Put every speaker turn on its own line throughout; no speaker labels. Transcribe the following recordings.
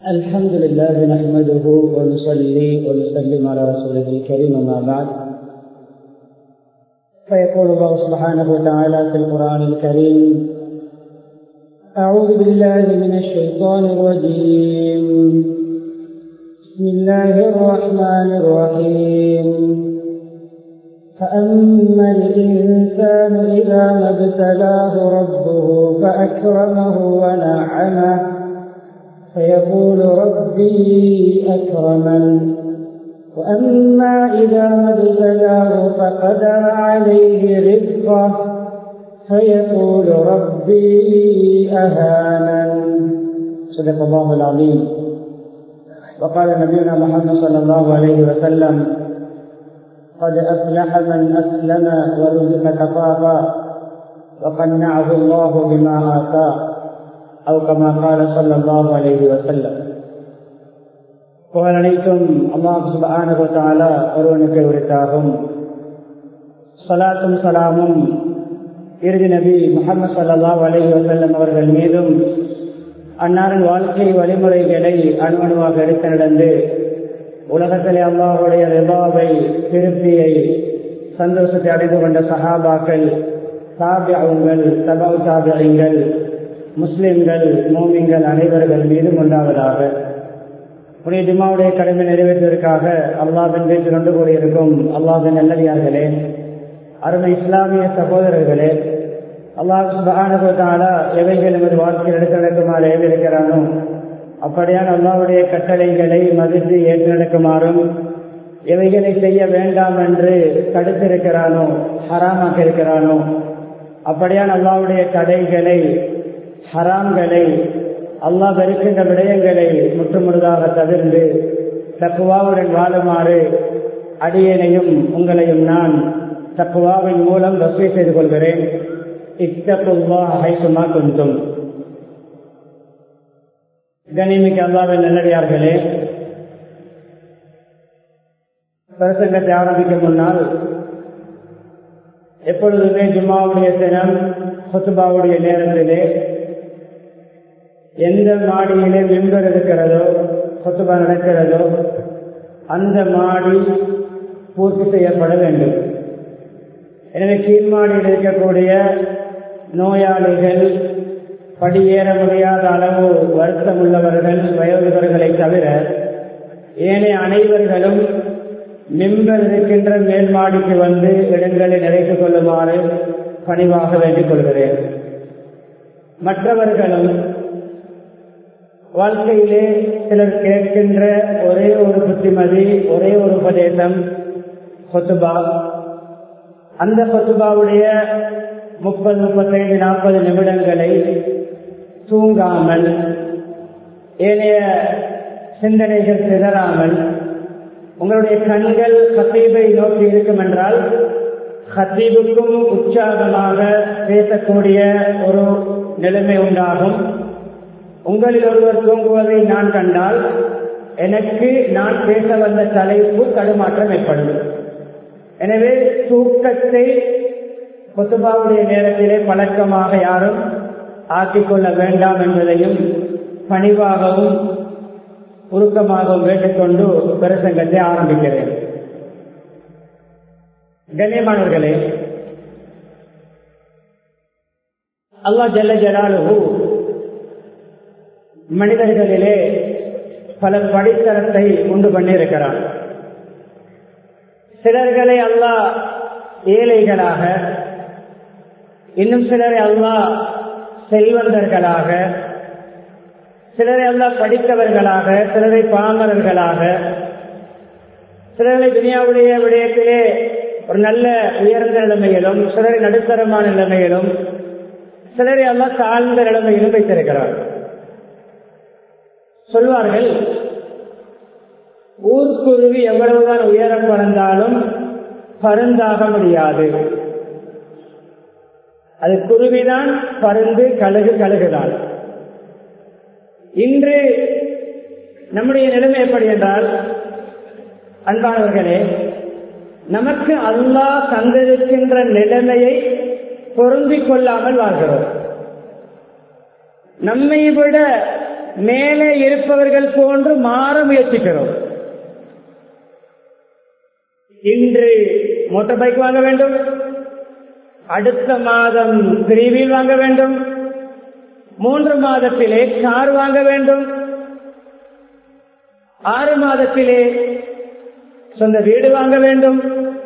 الحمد لله نحمده ونصلي ونسلم على رسوله الكريم ما بعد فيقول الله سبحانه وتعالى في القرآن الكريم أعوذ بالله من الشيطان الرجيم بسم الله الرحمن الرحيم فأما الإنسان إذا ما ابتلاه ربه فأكرمه ونعمه فيقول ربي أكرمن وأما إذا ما ابتلاه فقدر عليه رزقه فيقول ربي أهانن صدق الله العظيم وقال نبينا محمد صلى الله عليه وسلم قد أفلح من أسلم ورزق كفافا وقنعه الله بما آتاه أو كما قال صلى الله عليه وسلم புகழ் அனைத்தும் அல்லாஹ் சுபானு தாலா ஒருவனுக்கு உரித்தாகும் சலாத்தும் சலாமும் இறுதி நபி முகமது சல்லாஹ் அலஹி வசல்லம் அவர்கள் மீதும் அன்னாரின் வாழ்க்கை வழிமுறைகளை அணுவணுவாக எடுத்து நடந்து உலகத்திலே அல்லாஹுடைய ரிபாவை திருப்தியை சந்தோஷத்தை அடைந்து கொண்ட சஹாபாக்கள் சாபியங்கள் சபாவு சாபியங்கள் முஸ்லிம்கள் மோமிங்கள் அனைவர்கள் மீதும் உண்டாவதாக உடைய ஜுமாவுடைய கடமை நிறைவேற்றுவதற்காக அல்லாவின் வீட்டில் கொண்டு கூடியிருக்கும் அல்லாவின் நல்லடியார்களே அருமை இஸ்லாமிய சகோதரர்களே அல்லாஹ் சுபானுதாலா எவைகள் நமது வாழ்க்கையில் எடுத்து நடக்குமாறு ஏவிருக்கிறானோ அப்படியான அல்லாவுடைய கட்டளைகளை மதித்து ஏற்று நடக்குமாறும் எவைகளை செய்ய வேண்டாம் என்று தடுத்திருக்கிறானோ ஹராமாக இருக்கிறானோ அப்படியான அல்லாவுடைய தடைகளை ஹராம்களை அல்லாஹ் வெறுக்கின்ற விடயங்களை முற்றுமுழுதாக தவிர்ந்து தக்குவாவுடன் வாழுமாறு அடியனையும் உங்களையும் நான் தக்குவாவின் மூலம் வசதி செய்து கொள்கிறேன் இத்தப்புவா ஹைசுமா கொஞ்சம் கனிமிக்கு அல்லாவின் நல்லடியார்களே பிரசங்கத்தை ஆரம்பிக்கும் முன்னால் எப்பொழுதுமே ஜும்மாவுடைய தினம் ஹொசுபாவுடைய நேரத்திலே எந்த மாடியிலே மெம்பர் இருக்கிறதோ கொத்துபா நடக்கிறதோ அந்த மாடி பூர்த்தி செய்யப்பட வேண்டும் எனவே கீழ் மாடியில் இருக்கக்கூடிய நோயாளிகள் படியேற முடியாத அளவு வருத்தம் உள்ளவர்கள் வயோதிகர்களை தவிர ஏனைய அனைவர்களும் மெம்பர் இருக்கின்ற மேல் மாடிக்கு வந்து இடங்களை நிறைத்துக் கொள்ளுமாறு பணிவாக வேண்டிக் கொள்கிறேன் மற்றவர்களும் வாழ்க்கையிலே சிலர் கேட்கின்ற ஒரே ஒரு புத்திமதி ஒரே ஒரு உபதேசம் கொத்துபா அந்த கொத்துபாவுடைய முப்பது முப்பத்தைந்து நாற்பது நிமிடங்களை தூங்காமல் ஏனைய சிந்தனைகள் சிதறாமல் உங்களுடைய கண்கள் ஹத்தீபை நோக்கி இருக்கும் என்றால் ஹத்தீபுக்கும் உற்சாகமாக பேசக்கூடிய ஒரு நிலைமை உண்டாகும் உங்களில் ஒருவர் தூங்குவதை நான் கண்டால் எனக்கு நான் பேச வந்த தலைப்பு தடுமாற்றம் ஏற்படும் எனவே தூக்கத்தை கொத்துபாவுடைய நேரத்திலே பழக்கமாக யாரும் ஆக்கிக்கொள்ள வேண்டாம் என்பதையும் பணிவாகவும் உருக்கமாகவும் வேண்டுகொண்டு பிரசங்கத்தை ஆரம்பிக்கிறேன் கண்ணியமானவர்களே அல்லா ஜல்ல ஜலாலு மனிதர்களிலே பல படித்தரத்தை உண்டு பண்ணியிருக்கிறார் சிலர்களை அல்லா ஏழைகளாக இன்னும் சிலரை அல்லா செல்வந்தர்களாக சிலரை அல்லா படித்தவர்களாக சிலரை பாமரர்களாக சிலரை துனியாவுடைய விடயத்திலே ஒரு நல்ல உயர்ந்த நிலைமையிலும் சிலரை நடுத்தரமான நிலைமையிலும் சிலரை அல்லா தாழ்ந்த நிலைமையிலும் வைத்திருக்கிறார் சொல்வார்கள் ஊர்க்குருவி எவ்வளவுதான் உயரம் பறந்தாலும் பருந்தாக முடியாது அது குருவிதான் பருந்து கழுகு கழுகுதான் இன்று நம்முடைய நிலைமை எப்படி என்றால் அன்பானவர்களே நமக்கு அல்லாஹ் தந்திருக்கின்ற நிலைமையை பொருந்திக் கொள்ளாமல் வாழ்கிறோம் நம்மை விட மேலே இருப்பவர்கள் போன்று மாற முயற்சிக்கிறோம் இன்று மோட்டார் பைக் வாங்க வேண்டும் அடுத்த மாதம் த்ரீ வீல் வாங்க வேண்டும் மூன்று மாதத்திலே கார் வாங்க வேண்டும் ஆறு மாதத்திலே சொந்த வீடு வாங்க வேண்டும்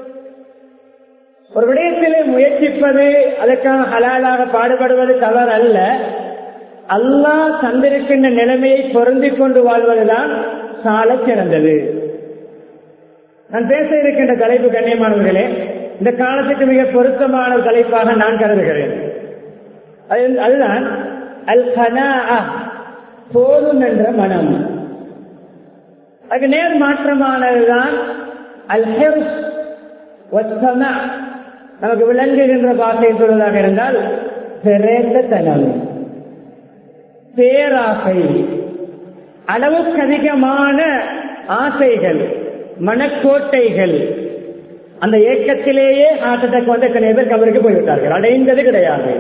ஒரு விடயத்திலே முயற்சிப்பது அதற்கான ஹலாலாக பாடுபடுவது தவறு அல்ல அல்லாஹ் தந்திருக்கின்ற நிலைமையை பொருந்திக் கொண்டு வாழ்வதுதான் சால சிறந்தது நான் பேச இருக்கின்ற தலைப்பு கண்ணியமானவர்களே இந்த காலத்துக்கு மிக பொருத்தமான தலைப்பாக நான் கருதுகிறேன் அதுதான் அல் கனா போதும் என்ற மனம் அதுக்கு நேர் மாற்றமானதுதான் அல் ஹெர்ஸ் நமக்கு விளங்குகின்ற பாஷை சொல்வதாக இருந்தால் பெரேத்தனம் பேராசை அளவுக்கு அதிகமான ஆசைகள் மனக்கோட்டைகள் அந்த ஏக்கத்திலேயே ஹார்ட் அட்டாக் வந்த எத்தனை பேர் கவருக்கு போய்விட்டார்கள் அடைந்தது கிடையாது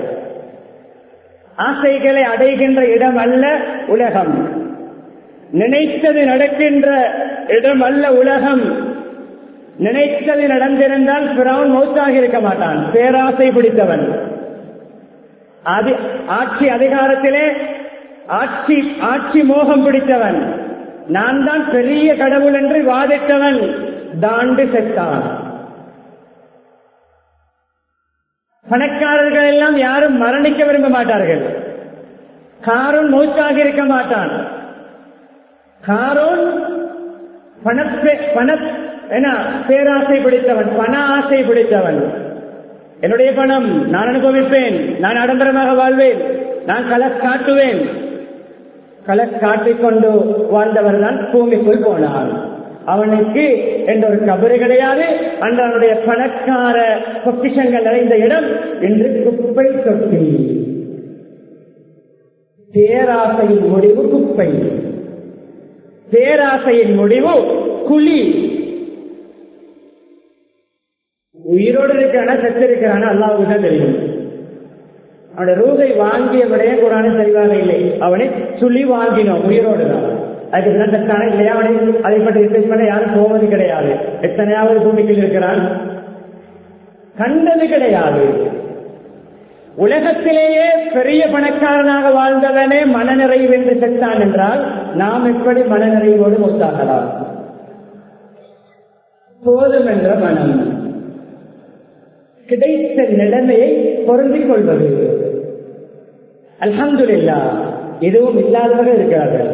ஆசைகளை அடைகின்ற இடம் அல்ல உலகம் நினைத்தது நடக்கின்ற இடம் அல்ல உலகம் நினைத்தது நடந்திருந்தால் பிறவன் மௌத்தாக இருக்க மாட்டான் பேராசை பிடித்தவன் ஆட்சி அதிகாரத்திலே ஆட்சி ஆட்சி மோகம் பிடித்தவன் நான் தான் பெரிய கடவுள் என்று வாதிட்டவன் தாண்டு செத்தான் பணக்காரர்கள் எல்லாம் யாரும் மரணிக்க விரும்ப மாட்டார்கள் காரூன் மௌத்தாக இருக்க மாட்டான் காரூன் பணப்பே பண என்ன பேராசை பிடித்தவன் பண ஆசை பிடித்தவன் என்னுடைய பணம் நான் அனுபவிப்பேன் நான் ஆடம்பரமாக வாழ்வேன் நான் கலஸ் காட்டுவேன் கலஸ் காட்டிக்கொண்டு வாழ்ந்தவர் தான் பூமிக்குள் போனான் அவனுக்கு என்ற ஒரு கபரு கிடையாது அன்று அவனுடைய பணக்கார பொக்கிஷங்கள் நிறைந்த இடம் இன்று குப்பை தொட்டி பேராசையின் முடிவு குப்பை பேராசையின் முடிவு குழி உயிரோடு இருக்கிறானா செத்து இருக்கிறானா அல்லாவுக்கு தான் தெரியும் அவனுடைய ரூகை வாங்கிய விடைய குரான தெளிவாக இல்லை அவனை சுழி வாங்கினோம் உயிரோடு தான் அதுக்கு தான் செத்தானா இல்லையா அவனை அதை பற்றி ரிசர்ச் பண்ண யாரும் போவது கிடையாது எத்தனையாவது பூமிக்குள் இருக்கிறான் கண்டது கிடையாது உலகத்திலேயே பெரிய பணக்காரனாக வாழ்ந்தவனே மனநிறைவு என்று செத்தான் என்றால் நாம் எப்படி மனநிறைவோடு ஒத்தாகலாம் போதும் என்ற மனம் கிடைத்த நிலைமையை பொருந்திக் கொள்வது அல்ஹம்துல்லா எதுவும் இல்லாதவர்கள் இருக்கிறார்கள்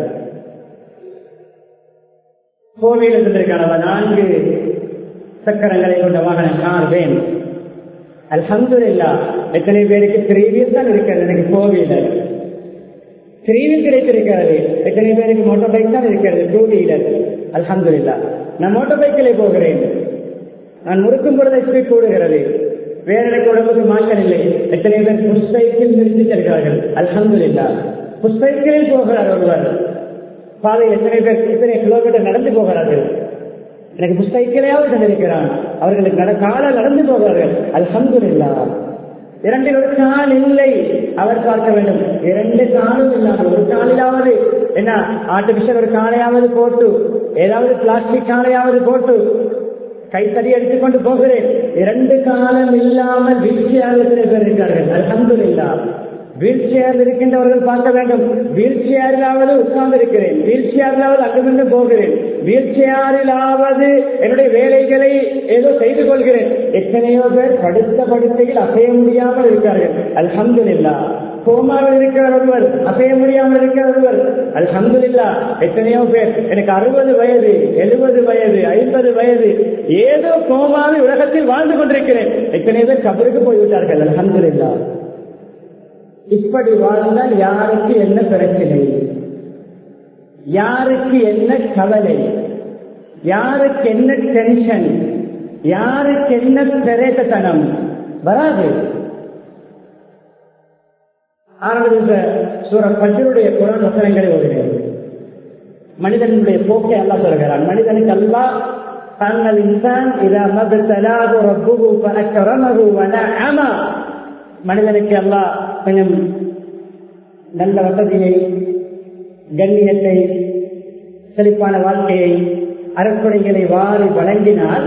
கோவில் இருந்திருக்கான நான்கு சக்கரங்களை கொண்ட வாகனம் கார் வேன் அல்ஹம்துல்லா எத்தனை பேருக்கு த்ரீவீல் தான் இருக்கிறது எனக்கு கோவிலர் த்ரீவீல் கிடைத்திருக்கிறது எத்தனை பேருக்கு மோட்டார் பைக் தான் இருக்கிறது டூ வீலர் அல்ஹம்துல்லா நான் மோட்டார் பைக்கிலே போகிறேன் நான் முறுக்கும் பொழுது ஸ்பீட் கூடுகிறது வேற எனக்கு உடம்புக்கு மாற்றம் இல்லை எத்தனை பேர் புஷ்பைக்கில் நிறுத்தி செல்கிறார்கள் அல்ஹந்து இல்லா புஷ்பைக்கில் போகிறார் ஒருவர் பாதையில் எத்தனை பேர் எத்தனை கிலோமீட்டர் நடந்து போகிறார்கள் எனக்கு புஷ்பைக்கிலேயாவது சென்றிருக்கிறான் அவர்களுக்கு நட கால நடந்து போகிறார்கள் அல்ஹந்து இல்லா இரண்டில் ஒரு கால் இல்லை அவர் பார்க்க வேண்டும் இரண்டு காலும் இல்லாமல் ஒரு காலிலாவது என்ன ஆர்டிபிஷியல் ஒரு காலையாவது போட்டு ஏதாவது பிளாஸ்டிக் காலையாவது போட்டு கைத்தடி எடுத்துக்கொண்டு போகிறேன் இரண்டு காலம் இல்லாமல் வீல் சேரில் சில பேர் இருக்கிறார்கள் அலமது இல்லா வீல் சேரில் இருக்கின்றவர்கள் பார்க்க வேண்டும் வீல் சேரிலாவது உட்கார்ந்து இருக்கிறேன் வீல் சேரிலாவது அங்குமின்று போகிறேன் வீல் சேரிலாவது என்னுடைய வேலைகளை ஏதோ செய்து கொள்கிறேன் எத்தனையோ பேர் படுத்த படுத்தையில் அசைய முடியாமல் இருக்கிறார்கள் அல்ஹம்து இல்லா கோமாவில் இருக்கிற ஒருவர் அசைய முடியாமல் இருக்கிற ஒருவர் அல்ஹம்துல்லா எத்தனையோ பேர் எனக்கு அறுபது வயது எழுபது வயது ஐம்பது வயது ஏதோ கோமாவில் உலகத்தில் வாழ்ந்து கொண்டிருக்கிறேன் எத்தனை பேர் கபருக்கு போய்விட்டார்கள் அல்ஹம்துல்லா இப்படி வாழ்ந்தால் யாருக்கு என்ன பிரச்சனை யாருக்கு என்ன கவலை யாருக்கு என்ன டென்ஷன் யாருக்கு என்ன பிரேசத்தனம் வராது ஆரம்பித்த சூர பஜருடைய குரான் வசனங்களை ஓடுகிறேன் மனிதனுடைய போக்கை அல்லா சொல்கிறான் மனிதனுக்கு அல்லா தங்கள் இன்சான் இதா மபத்தலாது ரப்புகு ஃபஅக்ரமஹு வனஅம மனிதனுக்கு அல்லா கொஞ்சம் நல்ல வசதியை கண்ணியத்தை செழிப்பான வாழ்க்கையை அறக்குறைகளை வாரி வழங்கினால்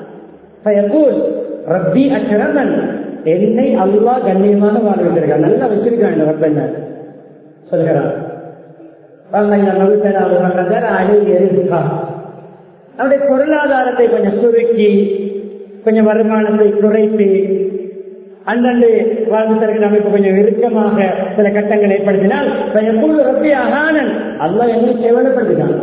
ரப்பி அக்கரமன் என்னை அல்லா கண்ணியமாக வாழ வைத்திருக்கான் நல்லா வச்சிருக்கான் இந்த ரப்ப என்ன சொல்கிறான் அவருடைய பொருளாதாரத்தை கொஞ்சம் சுருக்கி கொஞ்சம் வருமானத்தை குறைத்து அந்தந்த வாழ்க்கை அமைப்பு கொஞ்சம் இறுக்கமாக சில கட்டங்கள் ஏற்படுத்தினால் எப்பொழுது ரப்பி அகானன் அல்ல என்னை கேவலப்படுத்தினான்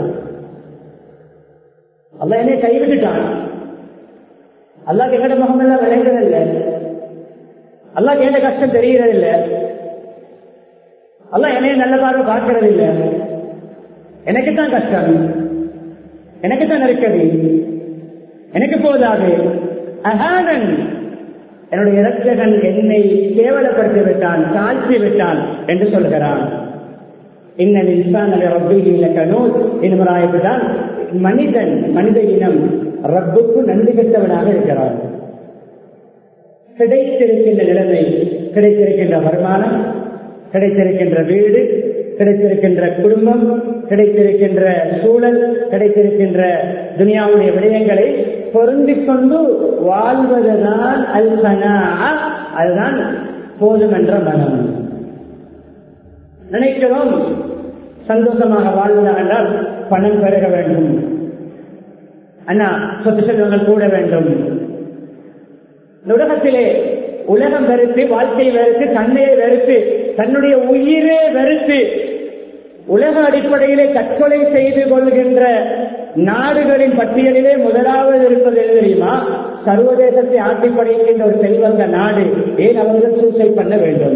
அல்ல என்னை கைவிட்டுட்டான் அல்லா எங்கட முகமெல்லாம் விளைந்ததில்லை அல்லா கேட்ட கஷ்டம் தெரியறதில்லை அல்ல என்னைய நல்ல பார்வை பார்க்கறது இல்லை எனக்கு தான் கஷ்டம் எனக்கு தான் நெருக்கடி எனக்கு போதாது அகானன் என்னுடைய இரட்சகன் என்னை கேவலப்படுத்தி விட்டான் தாழ்த்தி விட்டான் என்று சொல்கிறான் இன்னல் இன்சான் என்பதால் மனிதன் மனித இனம் ரப்புக்கு நன்றி பெற்றவனாக இருக்கிறான் கிடைத்திருக்கின்ற நிலைமை கிடைத்திருக்கின்ற வருமானம் கிடைத்திருக்கின்ற வீடு கிடைத்திருக்கின்ற குடும்பம் கிடைத்திருக்கின்ற சூழல் கிடைத்திருக்கின்ற துனியாவுடைய விடயங்களை பொருந்திக் கொண்டு வாழ்வதுதான் அல்பனா அதுதான் போதும் என்ற மனம் நினைக்கிறோம் சந்தோஷமாக வாழ்வதா என்றால் பணம் பெருக வேண்டும் அண்ணா சொத்து செல்வங்கள் கூட வேண்டும் இந்த உலகத்திலே உலகம் வெறுத்து வாழ்க்கை வெறுத்து தன்னையை வெறுத்து தன்னுடைய உயிரே வெறுத்து உலக அடிப்படையிலே தற்கொலை செய்து கொள்கின்ற நாடுகளின் பட்டியலிலே முதலாவது இருப்பது எது தெரியுமா சர்வதேசத்தை ஆட்டி படைக்கின்ற ஒரு செல்வந்த நாடு ஏன் அவர்கள் சூசைட் பண்ண வேண்டும்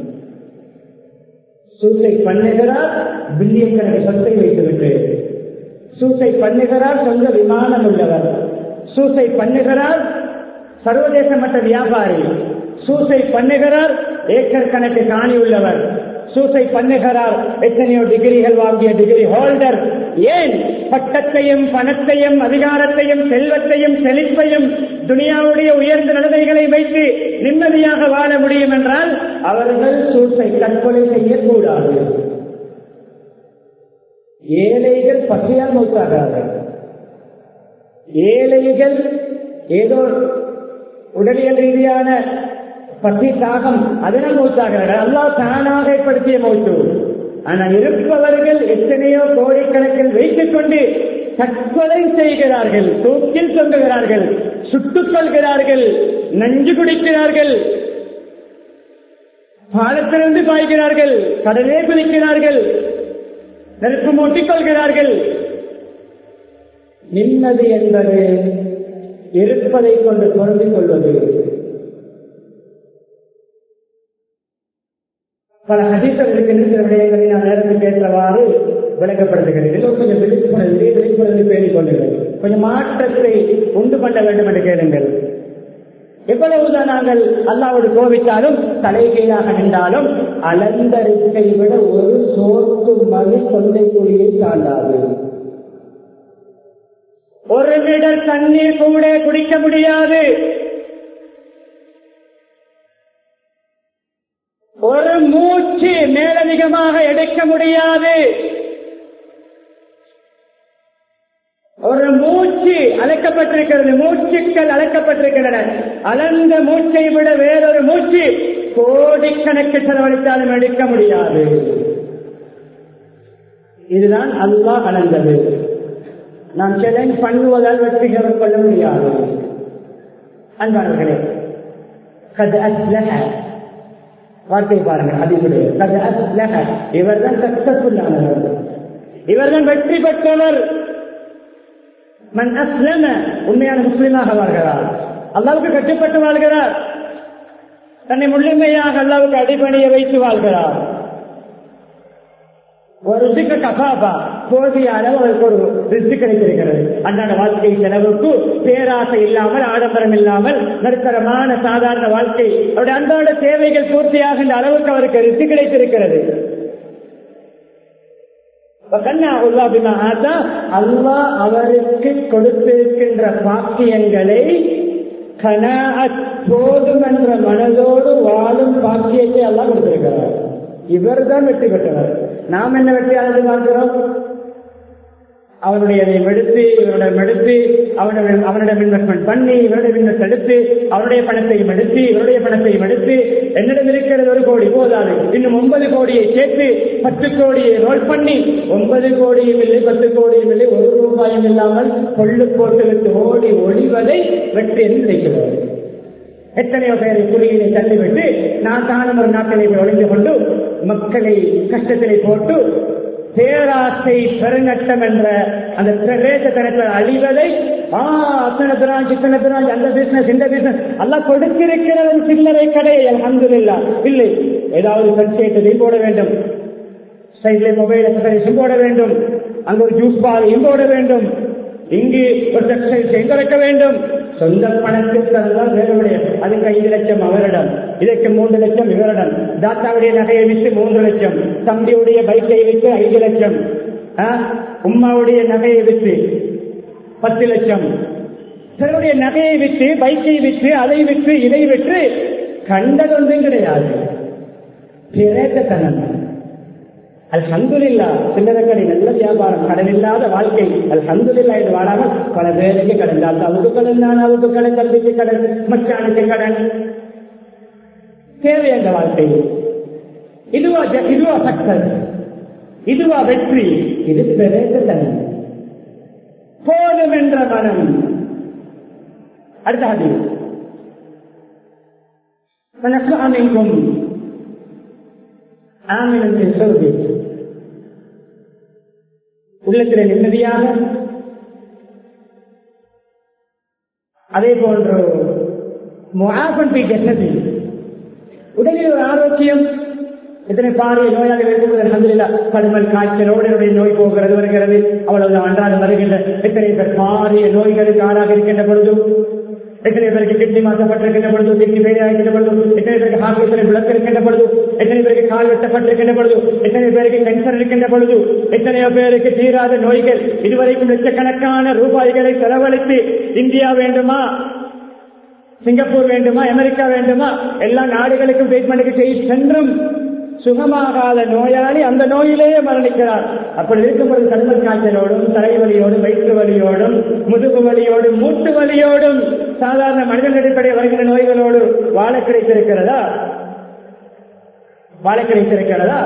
சூசைட் பண்ணுகிறார் பில்லியன் கணக்கு சொத்தை வைத்துவிட்டு சூசைட் பண்ணுகிறார் சொந்த விமானம் உள்ளவர் சூசைட் பண்ணுகிறார் சர்வதேச மட்ட வியாபாரி சூசை பண்ணுகிறார் ஏக்கர் கணக்கு காணி உள்ளவர் சூசை பண்ணுகிறார் எத்தனையோ டிகிரிகள் வாங்கிய டிகிரி ஹோல்டர் ஏன் பட்டத்தையும் பணத்தையும் அதிகாரத்தையும் செல்வத்தையும் செழிப்பையும் துனியாவுடைய உயர்ந்த நிலைமைகளை வைத்து நிம்மதியாக வாழ முடியும் என்றால் அவர்கள் சூசை தற்கொலை செய்யக்கூடாது ஏழைகள் பசியால் மூத்தாகிறார்கள் ஏழைகள் ஏதோ உடலியல் ரீதியான பசி தாகம் அதனால் மூத்தாகிறார்கள் அல்லா தானாக ஏற்படுத்திய மூச்சு ஆனால் இருப்பவர்கள் எத்தனையோ கோடிக்கணக்கில் வைத்துக் கொண்டு தற்கொலை செய்கிறார்கள் தூக்கில் தொங்குகிறார்கள் சுட்டுக் கொள்கிறார்கள் நஞ்சு குடிக்கிறார்கள் பாலத்திலிருந்து பாய்கிறார்கள் கடலே குதிக்கிறார்கள் நெருப்பு மூட்டிக் கொள்கிறார்கள் நிம்மதி என்பது இருப்பதை கொண்டு பொருந்திக் கொள்வது பல ஹதீசர் இருக்கின்ற சில விடயங்களை நான் நேரத்தில் கேட்டவாறு விளக்கப்படுத்துகிறேன் எல்லோரும் கொஞ்சம் விழிப்புணர்வு விழிப்புணர்வு பேணிக் கொள்ளுங்கள் கொஞ்சம் மாற்றத்தை உண்டு பண்ண வேண்டும் என்று கேளுங்கள் எவ்வளவுதான் நாங்கள் அல்லாவோடு கோபித்தாலும் தலைகீழாக நின்றாலும் அலந்தரிக்கை விட ஒரு சோத்து மதி தொண்டை குழியை தாண்டாது ஒரு லிட்டர் தண்ணீர் கூட குடிக்க முடியாது ஒரு மூச்சு மேலதிகமாக எடுக்க முடியாது ஒரு மூச்சு அழைக்கப்பட்டிருக்கிறது மூச்சுக்கள் அழைக்கப்பட்டிருக்கின்றன அலந்த மூச்சை விட வேறொரு மூச்சு கோடிக்கணக்கு செலவழித்தாலும் எடுக்க முடியாது இதுதான் அல்லாஹ் அளந்தது நாம் சேலஞ்ச் பண்ணுவதால் வெற்றி கொள்ள முடியாது அன்பானவர்களே கது அஸ்லஹ வார்த்தை பாருங்கள் அதிகுடைய கது அஸ்லஹ இவர்தான் சக்சஸ்ஃபுல் ஆனவர் இவர்தான் வெற்றி பெற்றவர் மன் அஸ்லம உண்மையான முஸ்லீமாக வாழ்கிறார் அல்லாவுக்கு கட்டுப்பட்டு வாழ்கிறார் தன்னை முழுமையாக அல்லாவுக்கு அடிபணிய வைத்து வாழ்கிறார் ஒரு ரிசுக்கு கபாபா போதிய அளவு அவருக்கு ஒரு ரிசு கிடைத்திருக்கிறது அன்றாட வாழ்க்கை செலவுக்கு பேராசை இல்லாமல் ஆடம்பரம் இல்லாமல் நடுத்தரமான சாதாரண வாழ்க்கை அவருடைய அன்றாட தேவைகள் பூர்த்தியாகின்ற அளவுக்கு அவருக்கு ரிசு கிடைத்திருக்கிறது அல்லா அவருக்கு கொடுத்திருக்கின்ற பாக்கியங்களை போதும் என்ற மனதோடு வாழும் பாக்கியத்தை எல்லாம் கொடுத்திருக்கிறார் இவர்தான் வெற்றி பெற்றவர் நாம் என்ன வெற்றியாளர் பார்க்கிறோம் அவனுடைய எடுத்து இவரிடம் எடுத்து அவனிடம் அவனிடம் இன்வெஸ்ட்மெண்ட் பண்ணி இவரிடம் இன்வெஸ்ட் எடுத்து அவருடைய பணத்தையும் எடுத்து இவருடைய பணத்தையும் எடுத்து என்னிடம் இருக்கிறது ஒரு கோடி போதாது இன்னும் ஒன்பது கோடியை சேர்த்து பத்து கோடியை ரோல் பண்ணி ஒன்பது கோடியும் இல்லை பத்து கோடியும் இல்லை ஒரு ரூபாயும் இல்லாமல் கொள்ளு போட்டு விட்டு ஓடி ஒளிவதை வெற்றி என்று நினைக்கிறது எத்தனையோ பேரை குழியிலே தள்ளிவிட்டு நான் தானும் ஒரு நாட்டிலே போய் ஒளிந்து கொண்டு மக்களை கஷ்டத்திலே போட்டு பேராசை பெருநட்டம் என்ற அந்த பிரவேசத்தனத்தில் அழிவதை ஆ அத்தனை பிராஞ்ச் இத்தனை பிராஞ்ச் அந்த பிசினஸ் இந்த பிசினஸ் எல்லாம் கொடுத்திருக்கிறது சில்லறை கடை அலமதுல்லா இல்லை ஏதாவது பரிசேட்டதையும் போட வேண்டும் சைட்ல மொபைல் எக்ஸசைஸும் போட வேண்டும் அங்க ஒரு ஜூஸ் பாலையும் போட வேண்டும் இங்கு ஒரு டெக்ஸ்டைல் செய்து வைக்க வேண்டும் சொந்த பணத்திற்கெல்லாம் வேறுபடைய அதுக்கு ஐந்து லட்சம் அவரிடம் இதற்கு மூன்று லட்சம் இவரிடம் தாத்தாவுடைய நகையை விட்டு மூன்று லட்சம் தம்பியுடைய பைக்கை விட்டு ஐந்து லட்சம் ஆ, உம்மாவுடைய நகையை விட்டு பத்து லட்சம் சிலருடைய நகையை விட்டு பைக்கை விட்டு அதை விட்டு இதை விட்டு கண்டதொன்றும் கிடையாது பிரேத்தத்தனம் அல்ஹம்துலில்லா சில்லறக்கடை நல்ல வியாபாரம் கடன் இல்லாத வாழ்க்கை அல்ஹம்துலில்லா இது வாழாமல் பல பேருக்கு கடன் தாத்தாவுக்கு கடன் நானாவுக்கு கடன் தம்பிக்கு கடன் மச்சானுக்கு கடன் தேவை அந்த வாழ்க்கை இதுவா ஜ- இதுவா சக்சஸ் இதுவா வெற்றி இது பிரேத்தத்தனம் போதும் என்ற மனம் அடுத்த ஹதீஸ் فنسمع منكم ஆமினம் சொல்வி உள்ளத்தில் நிம்மதியாக அதே போன்று முகாபன் பி ஜன்னதி உடலில் ஒரு ஆரோக்கியம் எத்தனை பாரிய நோயாக இருக்கும்போது அல்ஹம்துலில்லாஹ் கடுமல் காய்ச்சலோடு என்னுடைய நோய் போகிறது வருகிறது அவ்வளவு அன்றாடம் வருகின்ற எத்தனை பேர் பாரிய நோய்களுக்கு ஆளாக இருக்கின்ற பொழுது எத்தனை பேருக்கு கிட்னி மாற்றப்பட்டிருக்கின்ற பொழுது கிட்னி ஃபெயிலியர் இருக்கின்ற பொழுது எத்தனை பேருக்கு ஹார்ட் விளக்கு இருக்கின்ற பொழுது எத்தனை பேருக்கு கால் வெட்டப்பட்டிருக்கின்ற பொழுது எத்தனை பேருக்கு கேன்சர் இருக்கின்ற பொழுது எத்தனையோ பேருக்கு தீராத நோய்கள் இதுவரைக்கும் லட்சக்கணக்கான ரூபாய்களை செலவழித்து இந்தியா வேண்டுமா சிங்கப்பூர் வேண்டுமா அமெரிக்கா வேண்டுமா எல்லா நாடுகளுக்கும் ட்ரீட்மெண்ட்டுக்கு செய்து சென்றும் சுகமாகாத நோயாளி அந்த நோயிலேயே மரணிக்கிறார் அப்படி இருக்கும்போது கண்மல் காய்ச்சலோடும் தலைவலியோடும் வயிற்று வலியோடும் முதுகு வலியோடும் மூட்டு வலியோடும் சாதாரண மனிதன் அடிப்படையில் வருகிற நோய்களோடு வாழ கிடைத்திருக்கிறதா வாழ கிடைத்திருக்கிறதா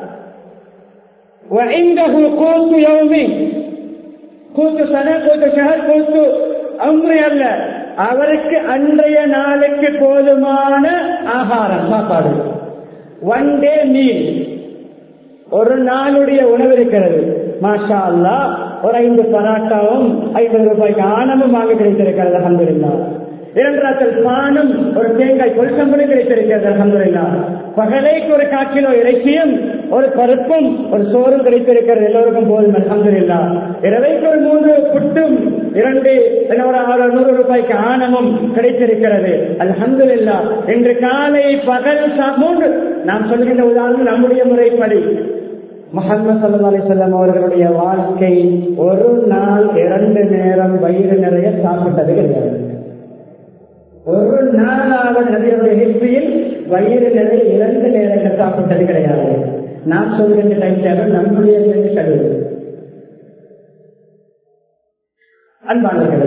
وعنده قوت يوم கூத்து சன கூத்து ஷஹர் கூத்து அம்ரி அல்ல அவருக்கு அன்றைய நாளுக்கு போதுமான ஆகாரம் சாப்பாடு ஒன் டே மீல் ஒரு நாளுடைய உணவு இருக்கிறது மாஷா அல்லா ஒரு ஐந்து பராட்டாவும் ஐம்பது ரூபாய்க்கு ஆனமும் வாங்க கிடைத்திருக்கிறது அலமதுல்லா இரண்டாத்தில் பானம் ஒரு தேங்காய் கொல்சம்பளும் கிடைத்திருக்கிறது அலமதுல்லா பகலைக்கு ஒரு காக்கிலோ இறைச்சியும் ஒரு பருப்பும் ஒரு சோறும் கிடைத்திருக்கிறது எல்லோருக்கும் போதும் அலமதுல்லா இரவைக்கு ஒரு மூன்று புட்டும் இரண்டு என்ன ஒரு ஆறு நூறு ரூபாய்க்கு ஆனமும் கிடைத்திருக்கிறது அல்ஹம்துலில்லா இன்று காலை பகல் சா- மூன்று நாம் சொல்கின்ற உதாரணம் நம்முடைய முறைப்படி முகமது சல்லா அலிசல்லாம் அவர்களுடைய வாழ்க்கை ஒரு நாள் இரண்டு நேரம் வயிறு நிறைய சாப்பிட்டது கிடையாது ஒரு நாளாவது நபியுடைய ஹிஸ்டரியில் வயிறு நிறைய இரண்டு நேரங்கள் சாப்பிட்டது கிடையாது நாம் சொல்கின்ற டைம் டேபிள் நம்முடைய ஷெடியூல் அன்பானவர்களே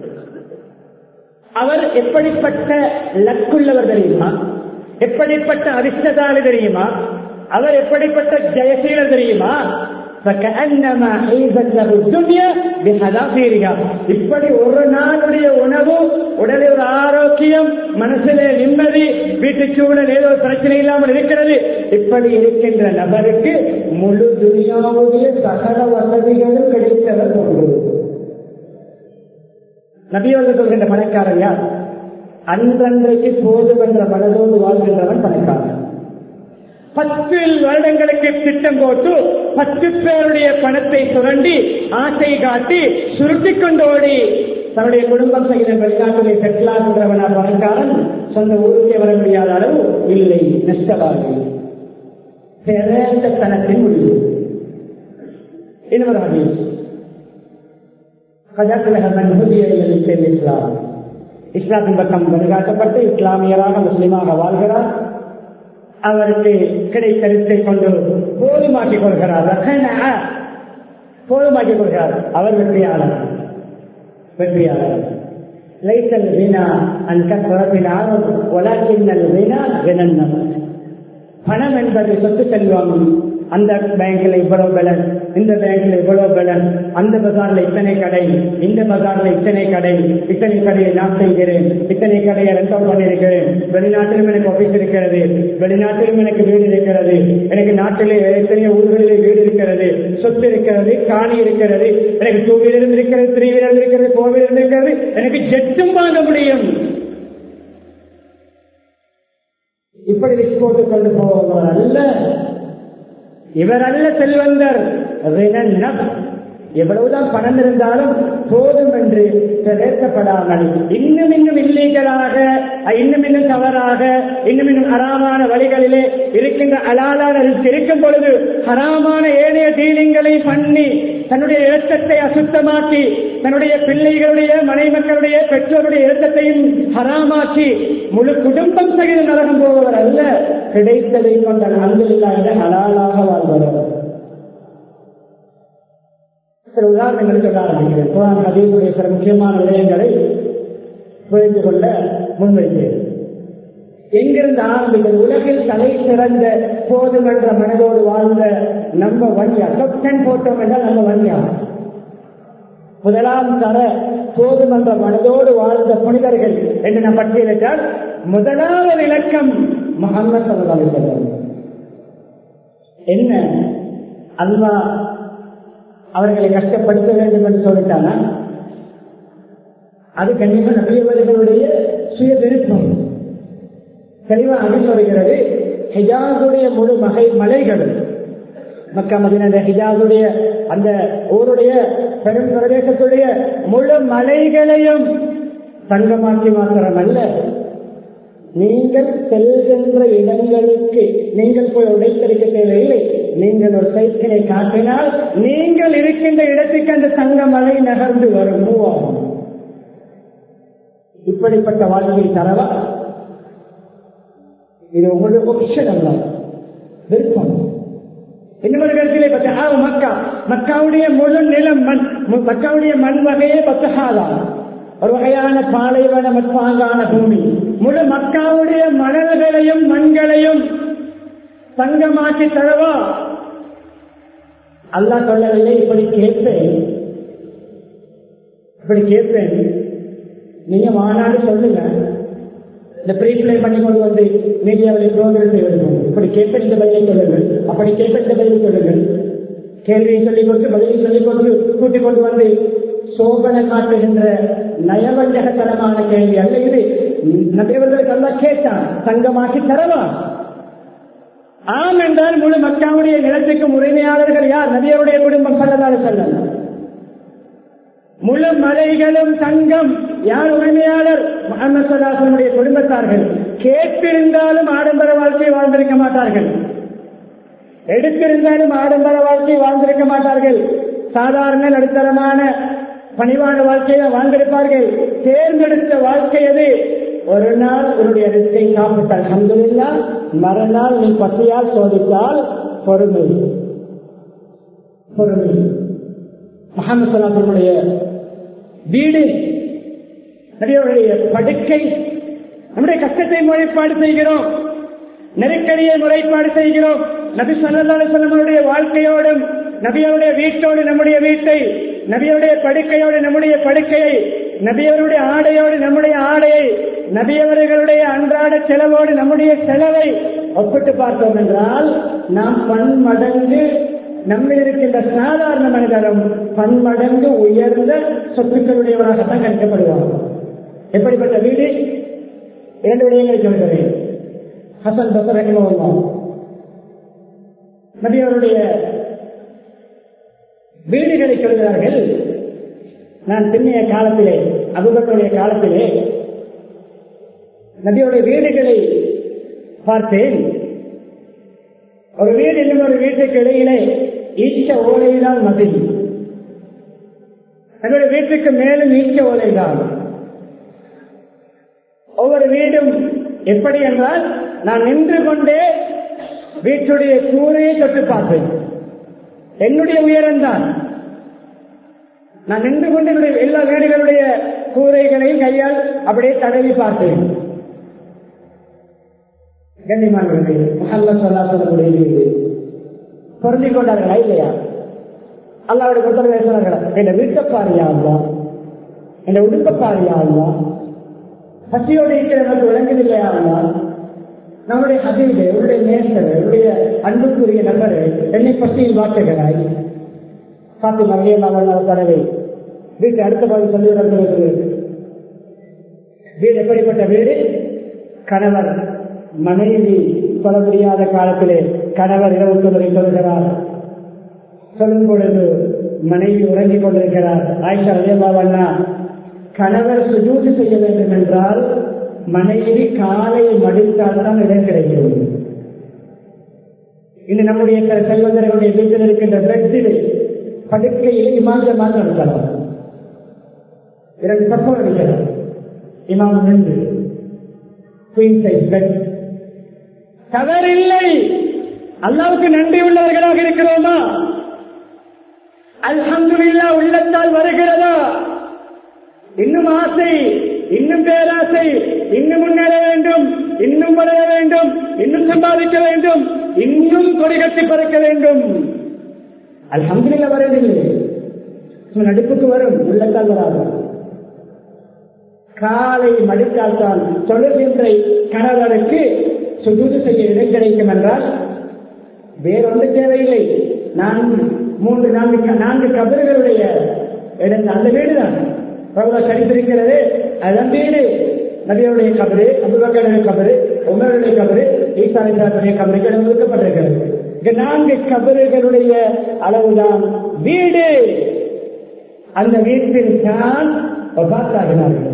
அவர் எப்படிப்பட்ட லக்குள்ளவர் தெரியுமா எப்படிப்பட்ட அதிர்ஷ்டதாரி தெரியுமா அவர் எப்படிப்பட்ட ஜெயசீலர் தெரியுமா فكأنما حيزت له الدنيا بحذافيرها. இப்படி ஒரு நாளுடைய உணவு உடலில் ஒரு ஆரோக்கியம் மனசிலே நிம்மதி வீட்டு சூழல் ஏதோ ஒரு பிரச்சனை இல்லாமல் இருக்கிறது இப்படி இருக்கின்ற நபருக்கு முழு துனியாவுடைய சகல வசதிகளும் கிடைத்தவர் போன்று நபியோர்கள் சொல்கின்ற பணக்காரன் யார் அன்றன்றைக்கு போதும் என்ற மனதோடு வாழ்கின்றவன் பணக்காரன் பத்து வருடங்களுக்கு திட்டம் போட்டு பத்து பேருடைய பணத்தை சுரண்டி ஆசை காட்டி சுருட்டிக் கொண்டு ஓடி தன்னுடைய குடும்பம் செய்த வெளிநாட்டிலே செட்டில் ஆகின்றவனா பணக்காரன் சொந்த ஊருக்கே வர முடியாத அளவு இல்லை நஷ்டவாதி தனத்தின் முடிவு இன்னொரு ஹதீஸ் இஸ்லாம் இஸ்லாத்தின் பக்கம் வழிகாட்டப்பட்டு இஸ்லாமியராக முஸ்லிமாக வாழ்கிறார் அவருக்கு கிடைத்தெடுத்தை கொண்டு போதுமாக்கிக் கொள்கிறார் போதுமாக்கிக் கொள்கிறார் அவர் வெற்றியாளர் வெற்றியாளர் ليس الغنى عن كثرة العرض ولكن الغنى غنى النفس பணம் என்பது சொத்து செல்வம் அந்த பேங்க்ல இவ்வளவு பலன் இந்த பேங்க்ல இவ்வளவு பலன் அந்த பஜார்ல இத்தனை கடை இந்த பஜார்ல இத்தனை கடை இத்தனை கடையை நான் செய்கிறேன் இத்தனை கடையை ரெண்ட் அவுட் பண்ணியிருக்கிறேன் வெளிநாட்டிலும் எனக்கு ஆபீஸ் இருக்கிறது வெளிநாட்டிலும் எனக்கு வீடு இருக்கிறது எனக்கு நாட்டிலே எத்தனையோ ஊர்களிலே வீடு இருக்கிறது சொத்து இருக்கிறது காணி இருக்கிறது எனக்கு டூ வீலரும் இருக்கிறது த்ரீ வீலரும் இருக்கிறது ஃபோர் வீலரும் இருக்கிறது எனக்கு ஜெட்டும் வாங்க முடியும் இப்படி ரிஸ்க் போட்டு கொண்டு போவவர் அல்ல இவர் அல்ல செல்வந்தர் எவ்வளவுதான் பணம் இருந்தாலும் போதும் என்று பேசப்படாமல் இன்னும் இன்னும் இல்லீகலாக இன்னும் இன்னும் தவறாக இன்னும் இன்னும் ஹராமான வழிகளிலே இருக்கின்ற அலாலான இருக்கும் பொழுது ஹராமான ஏனைய டீலிங்களை பண்ணி தன்னுடைய இரத்தத்தை அசுத்தமாக்கி தன்னுடைய பிள்ளைகளுடைய மனை மக்களுடைய பெற்றோருடைய இரத்தத்தையும் ஹராமாக்கி முழு குடும்பம் சகித நரகம் போவவர் அல்ல கிடைத்ததை கொண்ட அன்பில்லாத ஹலாலாக வாழ்பவர் சில உதாரணங்கள் சொல்ல ஆரம்பிக்கிறேன் குரான் ஹதீஸுடைய சில முக்கியமான விடயங்களை புரிந்து கொள்ள முன்வைக்கிறேன் எங்கிருந்து ஆரம்பிக்கிறது உலகில் தலை சிறந்த போதுமன்ற மனதோடு வாழ்ந்த நம்ம வன்யா டொப்டன் போட்டோம் என்றால் நம்ம வன்யா முதலாம் தர போதுமன்ற மனதோடு வாழ்ந்த புனிதர்கள் என்று நான் பட்டியலிட்டால் முதலாவது இலக்கம் முகமது சல்லாஹ் என்ன அல்லா அவர்களை கஷ்டப்படுத்த வேண்டும் என்று சொல்லிட்டானா அது கண்டிப்பா நபியவர்களுடைய சுய விருப்பம் தெளிவாக அறிந்து வருகிறது ஹிஜாசுடைய முழு மகை மலைகள் மக்கா மதின ஹிஜாசுடைய அந்த ஊருடைய பெரும் பிரதேசத்துடைய முழு மலைகளையும் தங்கமாக்கி மாத்திரம் அல்ல நீங்கள் செல்கின்ற இடங்களுக்கு நீங்கள் போய் உடைத்தெடுக்க தேவையில்லை நீங்கள் ஒரு சைக்கிளை காட்டினால் நீங்கள் இருக்கின்ற இடத்துக்கு அந்த தங்க மலை நகர்ந்து வரும் மூவாகும் இப்படிப்பட்ட வாழ்க்கை தரவா இது உங்களுடைய ஒப்ஷன் அல்ல விருப்பம் இன்னொரு கருத்திலே பத்தஹா மக்கா மக்காவுடைய முழு நிலம் மண் மக்காவுடைய மண் வகையே பத்தஹாதான் ஒரு வகையான பாலைவன மட்பாங்கான பூமி முழு மக்காவுடைய மணல்களையும் மண்களையும் தங்கமாக்கி தரவா அல்லா சொல்லவில்லை இப்படி கேட்பேன் இப்படி கேட்பேன் நீங்க மாநாடு சொல்லுங்க இந்த ப்ரீப்ளை பண்ணி கொண்டு வந்து மீடியாவில் ப்ரோக்ராம் செய்வது இப்படி கேட்ப இந்த பதிலை சொல்லுங்கள் அப்படி கேட்ப இந்த பதிலை சொல்லுங்கள் கேள்வியை சொல்லிக் கொண்டு பதிலை சொல்லிக் கொண்டு கூட்டிக் கொண்டு வந்து சோபனை காட்டுகின்ற நயவஞ்சகத்தனமான கேள்வி அல்ல இது நபியவர்களுக்கு எல்லாம் கேட்டான் தங்கமாக்கி தரவா ஆம் என்றால் முழு மக்காவுடைய நிலத்துக்கு உரிமையாளர்கள் யார் நபியருடைய குடும்பம் சொல்லதாக சொல்ல முழு மலைகளும் தங்கம் யார் உரிமையாளர் முகமது சல்லாசனுடைய குடும்பத்தார்கள் கேட்டிருந்தாலும் ஆடம்பர வாழ்க்கை வாழ்ந்திருக்க மாட்டார்கள் எடுத்திருந்தாலும் ஆடம்பர வாழ்க்கை வாழ்ந்திருக்க மாட்டார்கள் சாதாரண நடுத்தரமான பணிவான வாழ்க்கையை வாழ்ந்திருப்பார்கள் தேர்ந்தெடுத்த வாழ்க்கை அது ஒரு நாள் உன்னுடைய ரிஸ்கை சாப்பிட்டால் அல்ஹம்துலில்லா மறுநாள் நீ பசியால் சோதித்தால் பொறுமை பொறுமை முகமது சலாசனுடைய வீடு நபியோடைய படுக்கை நம்முடைய கஷ்டத்தை முறைப்பாடு செய்கிறோம் நெருக்கடியை முறைப்பாடு செய்கிறோம் நபி சல்லா செல்லமனுடைய வாழ்க்கையோடும் நபியருடைய வீட்டோடு நம்முடைய வீட்டை நபியருடைய படுக்கையோடு நம்முடைய படுக்கையை நபியவருடைய ஆடையோடு நம்முடைய ஆடையை நபியவர்களுடைய அன்றாட செலவோடு நம்முடைய செலவை ஒப்பிட்டு பார்த்தோம் என்றால் நாம் பன்மடங்கு நம்மில் இருக்கின்ற சாதாரண மனிதரும் பன்மடங்கு உயர்ந்த சொத்துக்களுடையவராகத்தான் கணிக்கப்படுவார் எப்படிப்பட்ட வீடு இரண்டு விடயங்களை சொல்கிறேன் ஹசன் பசர் ரஹிமல்லா நபி அவருடைய வீடுகளை சொல்கிறார்கள் நான் பின்னைய காலத்திலே அபுபக்கருடைய காலத்திலே நபியோடைய வீடுகளை பார்த்தேன் ஒரு வீடு இன்னொரு வீட்டுக்கு இடையிலே ஈச்ச ஓலைதான் மதி என்னுடைய வீட்டுக்கு மேலும் ஈச்ச ஓலைதான் ஒவ்வொரு வீடும் எப்படி என்றால் நான் நின்று கொண்டே வீட்டுடைய கூரையை தொட்டு பார்ப்பேன் என்னுடைய உயரம் தான் நான் நின்று கொண்டு என்னுடைய எல்லா வீடுகளுடைய கூரைகளையும் கையால் அப்படியே தடவி பார்த்தேன் கண்ணியமானவர்களே முகமது சொல்லா சொல்லக்கூடிய வீடு பொருந்திக் கொண்டார்களா இல்லையா அல்லாவுடைய புத்தகம் சொன்னார்களா என்ன வீட்டை பாரியா அல்லா என்ன உடுப்ப பாரியா அல்லா பசியோடு இருக்கிற நமக்கு விளங்குதில்லையா அல்லா நம்முடைய ஹபீபு உன்னுடைய நேசர் உன்னுடைய அன்புக்குரிய நண்பர் என்னை பசியில் வாட்டுகிறாய் காத்து மகிழ தடவை வீட்டு அடுத்த பாதி சொல்லி நடத்துவது வீடு எப்படிப்பட்ட வீடு கணவர் மனைவி சொல்ல முடியாத காலத்திலே கணவர் இரவு தொழிலை சொல்கிறார் சொல்லும் பொழுது மனைவி உறங்கிக் கொண்டிருக்கிறார் ஆயிஷா அலியல்லாவண்ணா கணவர் சுஜூதி செய்ய வேண்டும் என்றால் மனைவி காலை மடித்தால் தான் இடம் கிடைக்கிறது இன்று நம்முடைய செல்வந்தர்களுடைய வீட்டில் இருக்கின்ற பெட்டில் படுக்கையில் இமாஞ்சமாக நடத்தலாம் இரண்டு பக்கம் அடிக்கலாம் இமாம் நின்று குயின் சைஸ் பெட் தவறில்லை அல்லாவுக்கு நன்றி உள்ளவர்களாக இருக்கிறோமா அல்ஹம்துலில்லா உள்ளத்தால் வருகிறதா இன்னும் ஆசை இன்னும் பேராசை இன்னும் முன்னேற வேண்டும் இன்னும் வளர வேண்டும் இன்னும் சம்பாதிக்க வேண்டும் இன்னும் கொடிகட்டி பறக்க வேண்டும் அல்ஹம்துலில்லா வரவில்லை நடுப்புக்கு வரும் உள்ளத்தால் வராது காலை மடித்தால் தான் தொழுகின்ற கணவருக்கு சுஜூது செய்ய இடம் கிடைக்கும் என்றால் வேறொன்று தேவையில்லை நான் மூன்று நான்கு நான்கு கபர்களுடைய இடம் அந்த வீடுதான் பிரபல சரித்திருக்கிறது அதன் வீடு நபியருடைய கபரு அபுபக்கருடைய கபரு உமருடைய கபரு ஈசாவுடைய கபருக்கு இடம் ஒதுக்கப்பட்டிருக்கிறது இங்க நான்கு கபறுகளுடைய அளவுதான் வீடு அந்த வீட்டில் தான் பார்த்தாகினார்கள்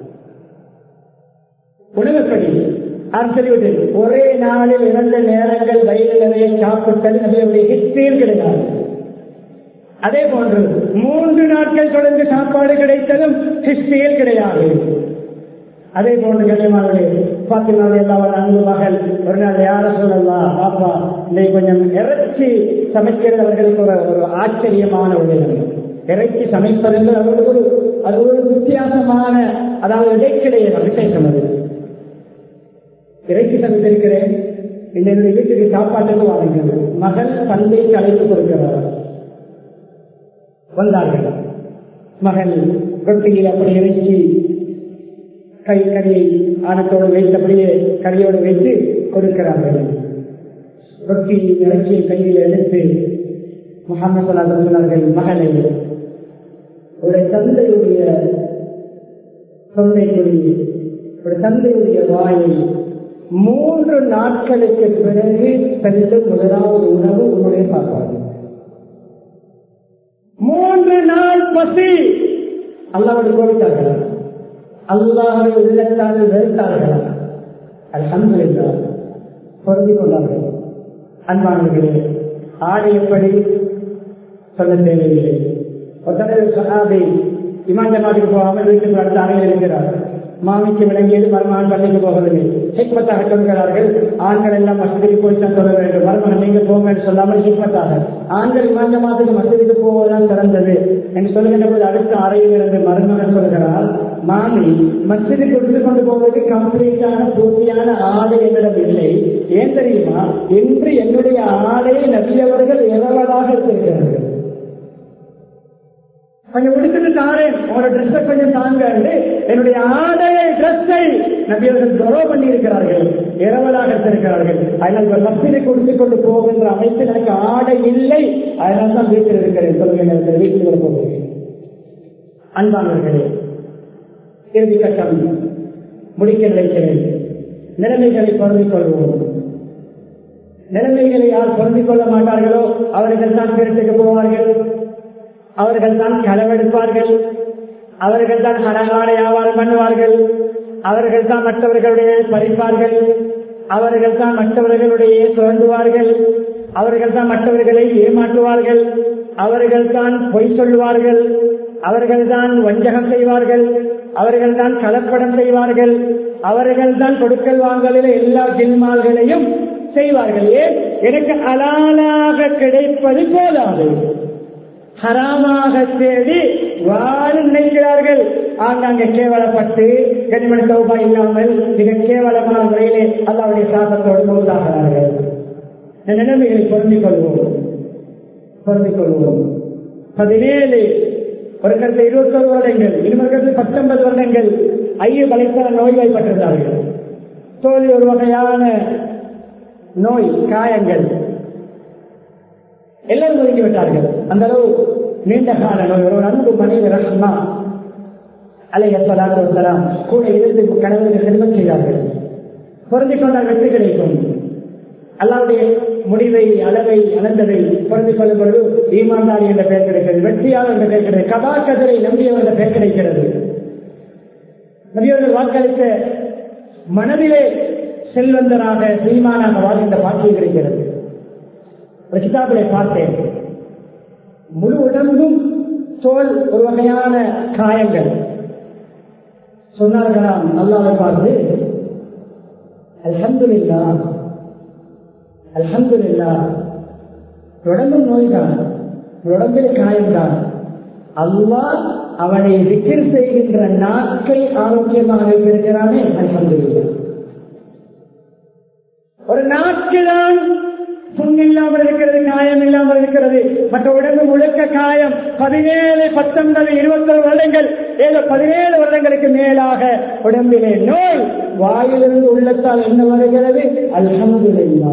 உணவுப்படி நான் சொல்லிவிட்டேன் ஒரே நாளில் இரண்டு நேரங்கள் வயிறு நிறைய சாப்பிட்டது நம்மளுடைய ஹிஸ்டியில் கிடையாது அதே போன்று மூன்று நாட்கள் தொடர்ந்து சாப்பாடு கிடைத்ததும் ஹிஸ்டியில் கிடையாது அதே போன்று கண்ணியமானது பாத்திமாவை எல்லாம் அன்பு மகள் ஒரு நாள் யார சொல்லலாம் பாப்பா இன்னைக்கு கொஞ்சம் இறைச்சி சமைக்கிறது அவர்களுக்கு ஒரு ஒரு ஆச்சரியமான உதவி இறைச்சி சமைப்பதென்று அவர்களுக்கு ஒரு அது ஒரு வித்தியாசமான அதாவது இடைக்கிடையே விசேஷம் அது இறைச்சி சமைத்திருக்கிறேன் என்னுடைய வீட்டுக்கு சாப்பாட்டுக்கு வாங்குகிறது மகன் தந்தைக்கு அழைத்து கொடுக்கிறார் வந்தார்கள் மகன் ரொட்டியில் அப்படி இறைச்சி கை கறியை ஆணத்தோடு வைத்தபடியே கறியோடு வைத்து கொடுக்கிறார்கள் ரொட்டி இறைச்சியை கையில் எடுத்து முகமது சொன்னார்கள் மகனை ஒரு தந்தையுடைய தொண்டைக்குரிய ஒரு தந்தையுடைய வாயை மூன்று நாட்களுக்கு பிறகு செல்லும் முதலாவது உணவு உன்னுடைய சாப்பாடு மூன்று நாள் பசி அல்லாவோடு கோவித்தார்களா அல்லாவை உள்ளத்தால் வெறுத்தார்களா அல்ஹம்துலில்லா பொருந்தி கொண்டார்கள் அன்பானவர்களே ஆடை எப்படி சொல்ல தேவையில்லை ஒரு தடவை சஹாபி இமான் ஜமாத்துக்கு போகாமல் வீட்டுக்கு அடுத்த அறையில் இருக்கிறார் மாமிக்கு விளங்கியது மருமகன் பள்ளிக்கு போகவில்லை ஹிக்மத்தாக சொல்கிறார்கள் ஆண்கள் எல்லாம் மசதிக்கு போய் தான் சொல்ல வேண்டும் மருமகன் நீங்க போங்க என்று சொல்லாமல் ஹிக்மத்தாக ஆண்கள் இமான் ஜமாத்துக்கு மசதிக்கு போவதுதான் சிறந்தது என்று சொல்லுகின்ற போது அடுத்த அறையில் இருந்து மருமகன் சொல்கிறார் மாமி மசிதி கொடுத்து கொண்டு போவதற்கு கம்ப்ளீட்டான பூர்த்தியான ஆடை என்னிடம் இல்லை ஏன் தெரியுமா இன்று என்னுடைய ஆடையை நபியவர்கள் இரவலாக இருக்கிறார்கள் கொஞ்சம் உடுத்துட்டு தாரேன் உங்களோட ட்ரெஸ்ஸை கொஞ்சம் தாங்க என்னுடைய ஆடையை ட்ரெஸ்ஸை நபியவர்கள் துறவு பண்ணி இருக்கிறார்கள் இரவலாக இருக்கிறார்கள் அதனால் ஒரு மசிதை கொடுத்து கொண்டு போகின்ற அமைப்பில் எனக்கு ஆடை இல்லை அதனால் தான் வீட்டில் இருக்கிறேன் சொல்லுங்க வீட்டில் போகிறேன் அன்பானவர்களே இறுதி கட்டம் முடிக்க நினைக்கிறேன் நிலைமைகளை பொருந்திக் கொள்வோம் நிலைமைகளை யார் பொருந்திக் கொள்ள மாட்டார்களோ அவர்கள் தான் திருட்டுக்கு போவார்கள் அவர்கள் தான் களவெடுப்பார்கள் அவர்கள் தான் ஹரங்கான வியாபாரம் பண்ணுவார்கள் அவர்கள் தான் மற்றவர்களுடைய பறிப்பார்கள் அவர்கள் தான் மற்றவர்களுடைய சுரண்டுவார்கள் அவர்கள் தான் மற்றவர்களை ஏமாற்றுவார்கள் அவர்கள் தான் பொய் சொல்லுவார்கள் அவர்கள் தான் வஞ்சகம் செய்வார்கள் அவர்கள் தான் கலப்படம் செய்வார்கள் அவர்கள் தான் கொடுக்கல் வாங்கலில் எல்லா ஜில்மால்களையும் செய்வார்கள் ஏன் எனக்கு அலாலாக கிடைப்பது போதாது ஹராமாக தேடி வாழ நினைக்கிறார்கள் ஆங்காங்கே கேவலப்பட்டு கனிமணி சௌபா இல்லாமல் மிக கேவலமான முறையிலே அல்லாவுடைய சாபத்தோடு மூதாகிறார்கள் இந்த நிலைமைகளை பொருந்திக் கொள்வோம் பொருந்திக் கொள்வோம் பதினேழு ஒரு கருத்து இருபத்தொரு வருடங்கள் இன்னொரு கருத்து பத்தொன்பது வருடங்கள் ஐய வலைத்தள நோய்வாய்ப்பட்டிருந்தார்கள் தோல்வி ஒரு வகையான நோய் காயங்கள் எல்லாரும் ஒதுக்கி விட்டார்கள் அந்த அளவு நீண்ட கால நோய் ஒரு அன்பு மனைவி ரஹ்மா அலையலாம் கூட இருந்து கணவருக்கு செல்வம் செய்தார்கள் பொருந்திக் கொண்டால் வெற்றி கிடைக்கும் அல்லாவுடைய முடிவை அளவை அளந்ததை பொருந்திக் கொள்ளும் பொழுது ஈமான்தாரி என்ற பெயர் கிடைக்கிறது வெற்றியாளர் என்ற பெயர் கிடைக்கிறது கதா கதிரை நம்பியவர் என்ற பெயர் கிடைக்கிறது நபியவர்கள் வாக்களித்த மனதிலே செல்வந்தராக சீமானாக வாழ்கின்ற பாக்கியம் கிடைக்கிறது ஒரு கிதாபிலே பார்த்தேன் முழு உடம்பும் தோல் ஒரு வகையான காயங்கள் சொன்னார்களாம் அல்லாவை பார்த்து அல்ஹம்துலில்லா அல்ஹம்துலில்லா உடம்பும் நோய்தான் உடம்பில் காயம்தான் அல்லாஹ் அவனை விக்கிர் செய்கின்ற நாட்கள் ஆரோக்கியமாக வைத்திருக்கிறானே அல்ஹம்துலில்லா ஒரு நாட்குதான் புண் இல்லாமல் இருக்கிறது காயம் இல்லாமல் இருக்கிறது மற்ற உடம்பு முழுக்க காயம் பதினேழு பத்தொன்பது இருபத்தொரு வருடங்கள் ஏதோ பதினேழு வருடங்களுக்கு மேலாக உடம்பிலே நோய் வாயிலிருந்து உள்ளத்தால் என்ன வருகிறது அல்ஹம்துலில்லா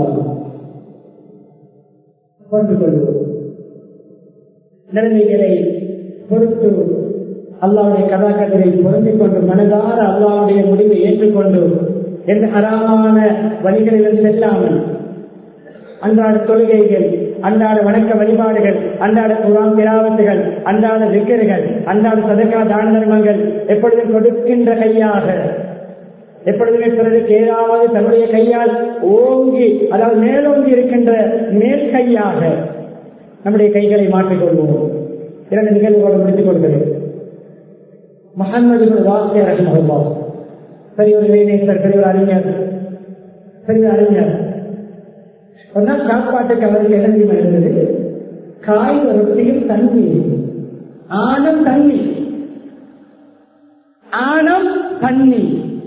கொண்டு கொள்வோம் நிலைமைகளை பொறுத்து அல்லாவுடைய கதாக்கதரை பொருந்திக் கொண்டு மனதார அல்லாவுடைய முடிவை ஏற்றுக்கொண்டு எந்த அறாமான வழிகளிலும் செல்லாமல் அன்றாட தொழுகைகள் அன்றாட வணக்க வழிபாடுகள் அன்றாட குரான் திராவத்துகள் அன்றாட விக்கர்கள் அன்றாட சதக்கா தான தர்மங்கள் எப்பொழுதும் கொடுக்கின்ற கையாக எப்பொழுதுமே பிறருக்கு ஏதாவது தன்னுடைய கையால் ஓங்கி அதாவது மேலோங்கி இருக்கின்ற மேல் கையாக நம்முடைய கைகளை மாற்றிக்கொள்வோம் இரண்டு நிகழ்வுகளோடு முடித்துக் கொள்கிறேன் முகமது வாசிய ரஹ்மஹுல்லா பெரியவர் இளைஞர் பெரியவர் அறிஞர் பெரியவர் அறிஞர் ஒரு நாள் சாப்பாட்டுக்கு அவருக்கு என்ன தெரியுமா இருந்தது காய் ரொட்டியும் தண்ணி ஆனம் தண்ணி ஆனம் தண்ணி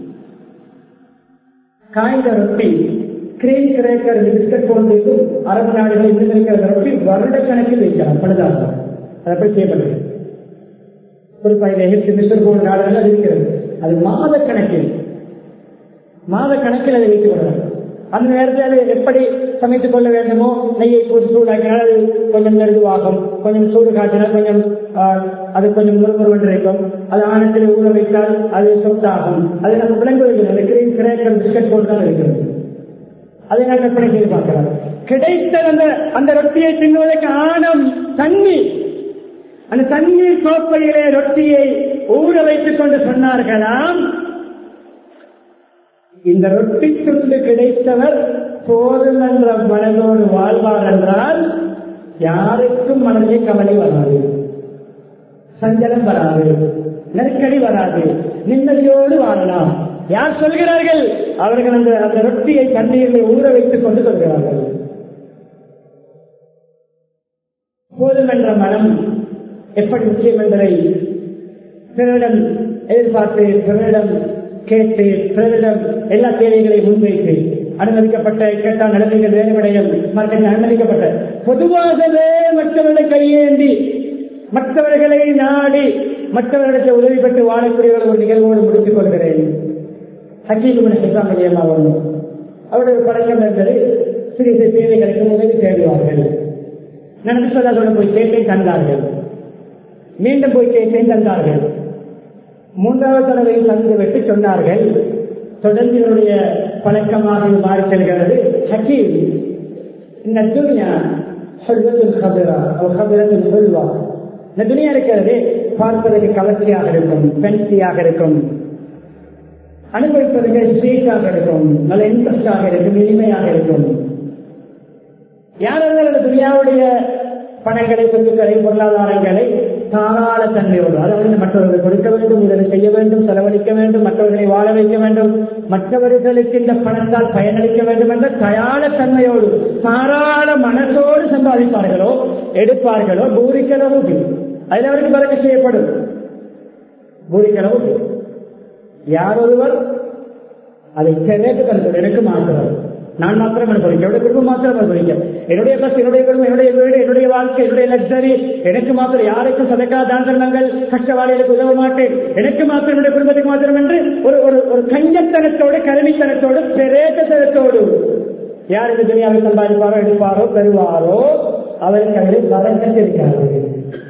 காய்ந்த ரொட்டி கிரீம் கிரேக்கர் பிஸ்கட் போன்றிருக்கும் அரபு நாடுகளில் இருந்து இருக்கிற ரொட்டி வருடக்கணக்கில் வைக்கலாம் பழுதாக அது எப்படி செய்யப்படுது குறிப்பாக எகிப்து மிஸ்ர் போன்ற நாடுகள் அது இருக்கிறது அது மாத கணக்கில் மாத கணக்கில் அதை வைத்துக் கொள்ளலாம் அந்த நேரத்தில் அது எப்படி சமைத்துக் கொள்ள வேண்டுமோ நெய்யை போட்டு சூடாக்கினால் அது கொஞ்சம் நெருதுவாகும் கொஞ்சம் சூடு காட்டினால் கொஞ்சம் அது கொஞ்சம் முறுமுறு இருக்கும் அது ஆனத்தில் ஊற வைத்தால் அது சொத்தாகும் அது நம்ம விளங்குவதில்லை கிரீம் கிரேக்கர் பிஸ்கட் போட்டு தான் இருக்கிறது அதை நான் கற்பனை செய்து பார்க்கலாம் கிடைத்த அந்த அந்த ரொட்டியை தின்னுவதற்கு ஆணம் தண்ணி அந்த தண்ணீர் கோப்பையிலே ரொட்டியை ஊற வைத்துக் கொண்டு சொன்னார்களாம் இந்த ரொட்டி துண்டு கிடைத்தவர் போதும் என்ற மனதோடு வாழ்வார் என்றால் யாருக்கும் மனதிலே கவலை வராது சஞ்சலம் வராது நெருக்கடி வராது நிம்மதியோடு வாழலாம் யார் சொல்கிறார்கள் அவர்கள் அந்த அந்த ரொட்டியை தண்ணீரில் ஊற வைத்துக் கொண்டு சொல்கிறார்கள் போதும் என்ற மனம் எப்படி முக்கியம் என்பதை பிறரிடம் எதிர்பார்த்து பிறரிடம் கேட்டு பிறரிடம் எல்லா தேவைகளை முன்வைத்து அனுமதிக்கப்பட்ட கேட்டால் நடத்தைகள் வேறுபடையும் மற்ற அனுமதிக்கப்பட்ட பொதுவாகவே மற்றவர்களை கையேந்தி மற்றவர்களை நாடி மற்றவர்களுக்கு உதவி பெற்று வாழக்கூடியவர்கள் ஒரு நிகழ்வோடு முடித்துக் கொள்கிறேன் ஹக்கீகுமன் இஸ்லாம் வழியமா வரும் அவருடைய பழக்கம் என்பது சிறிய சிறு தேவைகளுக்கு உதவி தேடுவார்கள் நடந்ததோடு போய் கேட்டேன் தந்தார்கள் மீண்டும் போய் கேட்டேன் தந்தார்கள் மூன்றாவது தடவை தந்து விட்டு சொன்னார்கள் தொடர்ந்து என்னுடைய பழக்கமாக மாறி செல்கிறது ஹக்கீம் இந்த துணியா சொல்வதில் கபிரா கபிரத்தில் சொல்வா இந்த துணியா இருக்கிறது பார்ப்பதற்கு கவர்ச்சியாக இருக்கும் பென்சியாக இருக்கும் அனுபவிப்பதற்கு ஸ்வீட்டாக இருக்கும் நல்ல இன்ட்ரெஸ்டாக இருக்கும் இனிமையாக இருக்கும் யாரெல்லாம் அந்த துணியாவுடைய பணங்களை சொத்துக்களை பொருளாதாரங்களை தாராள தன்மையோடு அதாவது மற்றவர்கள் கொடுக்க வேண்டும் இதனை செய்ய வேண்டும் செலவழிக்க வேண்டும் மற்றவர்களை வாழ வைக்க வேண்டும் மற்றவர்களுக்கு இந்த பணத்தால் பயனளிக்க வேண்டும் என்ற தயார தன்மையோடு தாராள மனசோடு சம்பாதிப்பார்களோ எடுப்பார்களோ பூரிக்களவு அதில் அவருக்கு பறக்க செய்யப்படும் பூரிக்களவு யார் ஒருவர் அதை கேட்டு கருத்து எனக்கு மாத்திரம் நான் மாத்திரம் அனுபவிக்க என்னுடைய குடும்பம் மாத்திரம் அனுபவிக்க என்னுடைய பஸ் என்னுடைய குடும்பம் என்னுடைய வீடு என்னுடைய வாழ்க்கை என்னுடைய லக்ஸரி எனக்கு மாத்திரம் யாருக்கும் சதக்கா தாண்டனங்கள் கஷ்டவாளிகளுக்கு உதவ மாட்டேன் எனக்கு மாத்திரம் என்னுடைய குடும்பத்துக்கு மாத்திரம் என்று ஒரு ஒரு ஒரு கஞ்சத்தனத்தோடு கருமித்தனத்தோடு பிரேதத்தனத்தோடு யார் இந்த துணியாவை சம்பாதிப்பாரோ எடுப்பாரோ பெறுவாரோ அவருக்கு அதில் வரக்கத்து இருக்கிறார்கள்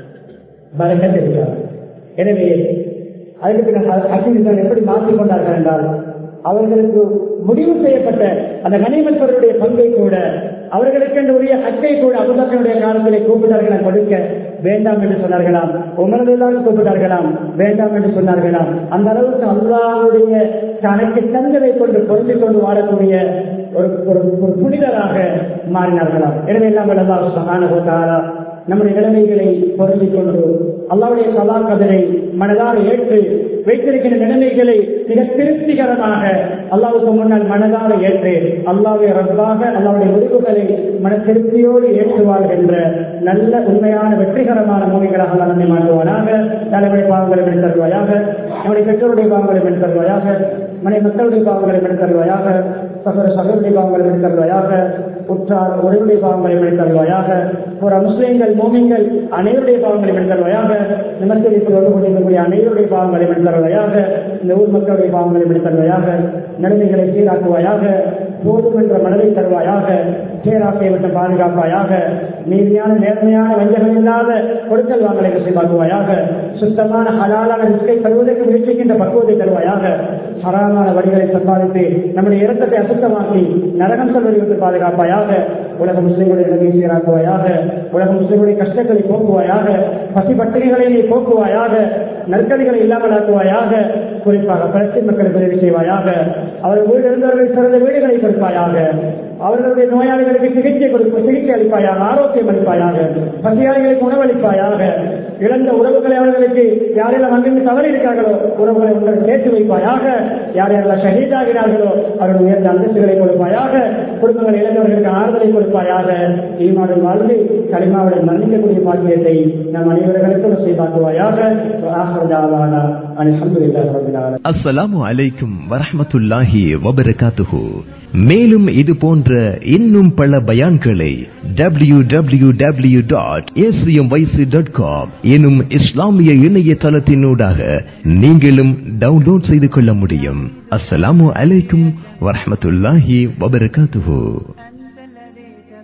வரக்கத்து இருக்கிறார்கள் எனவே அதுக்கு அக்கினிதான் எப்படி மாற்றிக் கொண்டார்கள் என்றால் அவர்களுக்கு முடிவு செய்யப்பட்ட அந்த கனிமத்தவருடைய பங்கை கூட அவர்களுக்கு உரிய ஹக்கை கூட அபுபக்கருடைய காலத்திலே கூப்பிட்டார்கள் கொடுக்க வேண்டாம் என்று சொன்னார்களாம் உமரதெல்லாம் கூப்பிட்டார்களாம் வேண்டாம் என்று சொன்னார்களாம் அந்த அளவுக்கு அல்லாவுடைய தனக்கு தந்ததை கொண்டு பொருந்திக் கொண்டு வாழக்கூடிய ஒரு ஒரு புனிதராக மாறினார்களாம் எனவே எல்லாம் வல்லதாக சகான நம்முடைய நிலைமைகளை பொருந்திக் கொண்டு அல்லாவுடைய சலா கதரை மனதார ஏற்று வைத்திருக்கிற நிலைமைகளை மிக திருப்திகரமாக அல்லாவுக்கு முன்னால் மனதார ஏற்று அல்லாவை ரப்பாக அல்லாவுடைய முடிவுகளை மன திருப்தியோடு ஏற்று வாழ்கின்ற நல்ல உண்மையான வெற்றிகரமான மூவிகளாக அல்லா நம்மை மாற்றுவானாக தலைமுறை பாவங்களை விட்டு தருவாயாக நம்முடைய பெற்றோருடைய பாவங்களை விட்டு தருவாயாக மனை மக்களுடைய பாவங்களை விட்டு தருவாயாக சகோதர சகோதரி பாவங்களை விட்டு தருவாயாக உற்றார் உறவுடைய பாவங்களை விட்டு தருவாயாக ஒரு முஸ்லிம்கள் மோமிங்கள் அனைவருடைய பாவங்களை விட்டு தருவாயாக நிமர்த்தலிப்பு கொண்டிருக்கக்கூடிய அனைவருடைய பாவங்களை விட்டு தருவாயாக இந்த ஊர் மக்களுடைய பாவங்களை விட்டு தருவாயாக நிலைமைகளை சீராக்குவாயாக போதும் என்ற மனதை தருவாயாக சீராக்கை விட்டு பாதுகாப்பாயாக நீதியான நேர்மையான வஞ்சகம் இல்லாத கொடுக்கல் வாங்கலை செய்வாக்குவாயாக சுத்தமான ஹலாலான ரிஸ்கை தருவதற்கு முயற்சிக்கின்ற பக்குவத்தை தருவாயாக ஹராமான வழிகளை சம்பாதித்து நம்முடைய இரத்தத்தை அசுத்தமாக்கி நரகம் செல்வதை விட்டு பாதுகாப்பாயாக உலக முஸ்லிம்களுடைய நிலைமையை சீராக்குவாயாக உலக முஸ்லிம்களுடைய கஷ்டங்களை போக்குவாயாக பசி பட்டினிகளை நீ போக்குவாயாக நற்கதிகளை இல்லாமல் ஆக்குவாயாக குறிப்பாக பலஸ்தீன் மக்களுக்கு உதவி செய்வாயாக அவர்கள் வீடு இருந்தவர்கள் சிறந்த வீடுகளை கொடுப்பாயாக அவர்களுடைய நோயாளிகளுக்கு சிகிச்சை கொடுப்ப சிகிச்சை அளிப்பாயாக ஆரோக்கியம் அளிப்பாயாக பசியாளிகளுக்கு உணவளிப்பாயாக இழந்த உறவுகளை அவர்களுக்கு யாரெல்லாம் அங்கிருந்து தவறி இருக்கார்களோ உறவுகளை உங்களை சேர்த்து வைப்பாயாக யார் யாரெல்லாம் ஷஹீதாகிறார்களோ அவர்கள் உயர்ந்த அந்தஸ்துகளை கொடுப்பாயாக குடும்பங்கள் இழந்தவர்களுக்கு ஆறுதலை கொடுப்பாயாக ஈமாவுடன் வாழ்ந்து களிமாவுடன் மன்னிக்கக்கூடிய பாக்கியத்தை நம் அனைவர்களுக்கும் செய்வாக்குவாயாக
அஸ்ஸலாமு அலைக்கும் வரஹமத்துல்லாஹி வபரகாத்துஹு மேலும் இது போன்ற இன்னும் பல பயான்களை W W W dot dot com எனும் இஸ்லாமிய இணையதளத்தினூடாக நீங்களும் டவுன்லோட் செய்து கொள்ள முடியும் அஸ்ஸலாமு அலைக்கும் வரஹமத்துல்லாஹி வபரகாத்துஹு